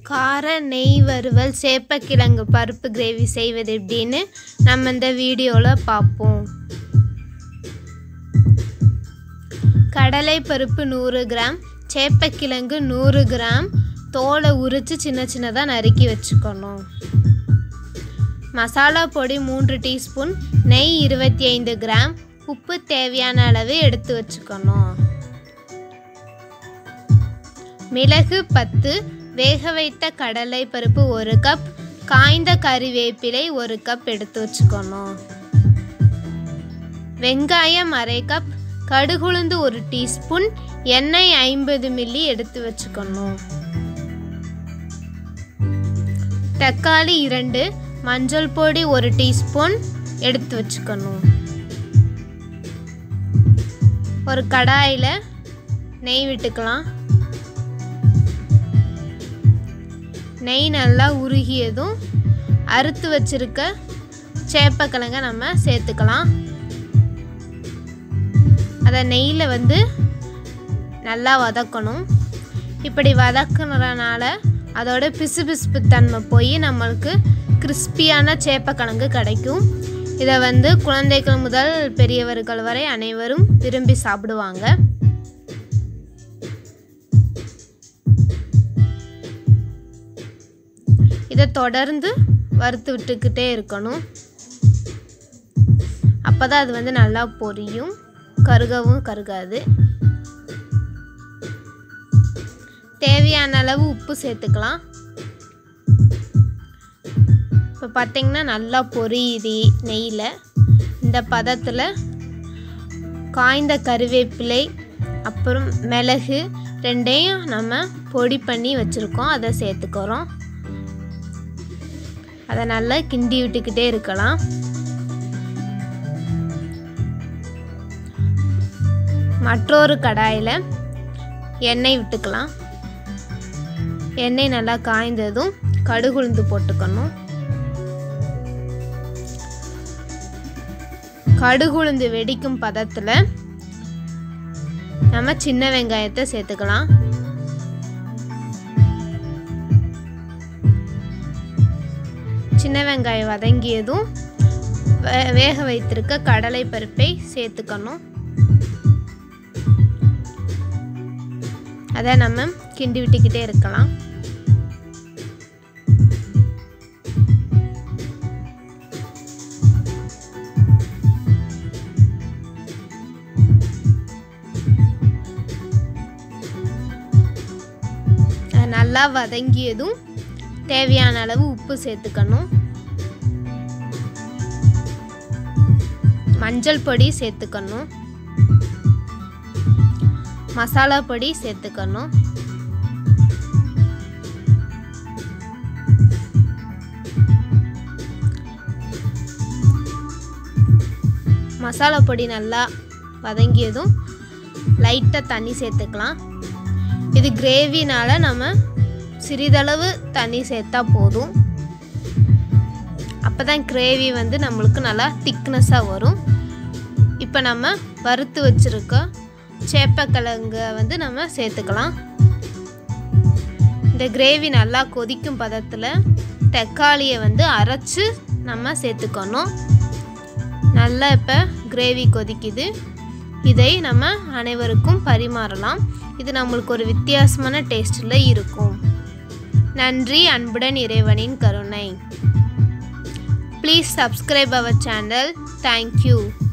கார நெய் வறுவல் சேப்பக்கிழங்கு பருப்பு கிரேவி செய்வது எப்படின்னு நம்ம இந்த வீடியோவில் பார்ப்போம் கடலை பருப்பு நூறு கிராம் சேப்பக்கிழங்கு நூறு கிராம் தோலை உரித்து சின்ன சின்னதாக நறுக்கி வச்சுக்கணும் மசாலா பொடி மூன்று டீஸ்பூன் நெய் இருபத்தி ஐந்து கிராம் உப்பு தேவையான அளவு எடுத்து வச்சுக்கணும் மிளகு பத்து வேக வைத்த கடலை பருப்பு ஒரு கப் காய்ந்த கறிவேப்பிலை ஒரு கப் எடுத்து வச்சுக்கணும் வெங்காயம் அரை கப் கடுகுளுந்து ஒரு டீஸ்பூன் எண்ணெய் ஐம்பது மில்லி எடுத்து வச்சுக்கணும் தக்காளி இரண்டு மஞ்சள் பொடி ஒரு டீஸ்பூன் எடுத்து வச்சுக்கணும் ஒரு கடாயில் நெய் விட்டுக்கலாம் நெய் நல்லா உருகியதும் அறுத்து வச்சிருக்க சேப்பக்கிழங்க நம்ம சேர்த்துக்கலாம் அதை நெய்யில் வந்து நல்லா வதக்கணும் இப்படி வதக்குனதுனால அதோட பிசுபிசுப்பு தன்மை போய் நம்மளுக்கு கிறிஸ்பியான சேப்பக்கிழங்கு கிடைக்கும் இதை வந்து குழந்தைகள் முதல் பெரியவர்கள் வரை அனைவரும் விரும்பி சாப்பிடுவாங்க இதை தொடர்ந்து வறுத்து விட்டுக்கிட்டே இருக்கணும் அப்போ தான் அது வந்து நல்லா பொரியும் கருகவும் கருகாது தேவையான அளவு உப்பு சேர்த்துக்கலாம் இப்போ பார்த்திங்கன்னா நல்லா பொரியுது நெய்யில் இந்த பதத்தில் காய்ந்த கருவேப்பிலை அப்புறம் மிளகு ரெண்டையும் நம்ம பொடி பண்ணி வச்சுருக்கோம் அதை சேர்த்துக்கிறோம் அதை நல்லா கிண்டி விட்டுக்கிட்டே இருக்கலாம் மற்றொரு கடாயில் எண்ணெய் விட்டுக்கலாம் எண்ணெய் நல்லா காய்ந்ததும் கடுகுளுந்து போட்டுக்கணும் கடுகுளுந்து வெடிக்கும் பதத்தில் நம்ம சின்ன வெங்காயத்தை சேர்த்துக்கலாம் சின்ன வெங்காயம் வதங்கியதும் வே- வேக வைத்திருக்க கடலை பருப்பை சேர்த்துக்கணும் அதை நம்ம கிண்டி விட்டுக்கிட்டே இருக்கலாம் அது நல்லா வதங்கியதும் தேவையான அளவு உப்பு சேர்த்துக்கணும் மஞ்சள் பொடி சேர்த்துக்கணும் மசாலா பொடி சேர்த்துக்கணும் மசாலா பொடி நல்லா வதங்கியதும் லைட்டாக தண்ணி சேர்த்துக்கலாம் இது கிரேவினால் நம்ம சிறிதளவு தண்ணி சேர்த்தா போதும் அப்போ தான் கிரேவி வந்து நம்மளுக்கு நல்லா திக்னஸாக வரும் இப்போ நம்ம வறுத்து வச்சுருக்க சேப்பக்கிழங்க வந்து நம்ம சேர்த்துக்கலாம் இந்த கிரேவி நல்லா கொதிக்கும் பதத்தில் தக்காளியை வந்து அரைச்சி நம்ம சேர்த்துக்கணும் நல்லா இப்போ கிரேவி கொதிக்குது இதை நம்ம அனைவருக்கும் பரிமாறலாம் இது நம்மளுக்கு ஒரு வித்தியாசமான டேஸ்ட்டில் இருக்கும் நன்றி அன்புடன் இறைவனின் கருணை ப்ளீஸ் சப்ஸ்கிரைப் அவர் சேனல் தேங்க்யூ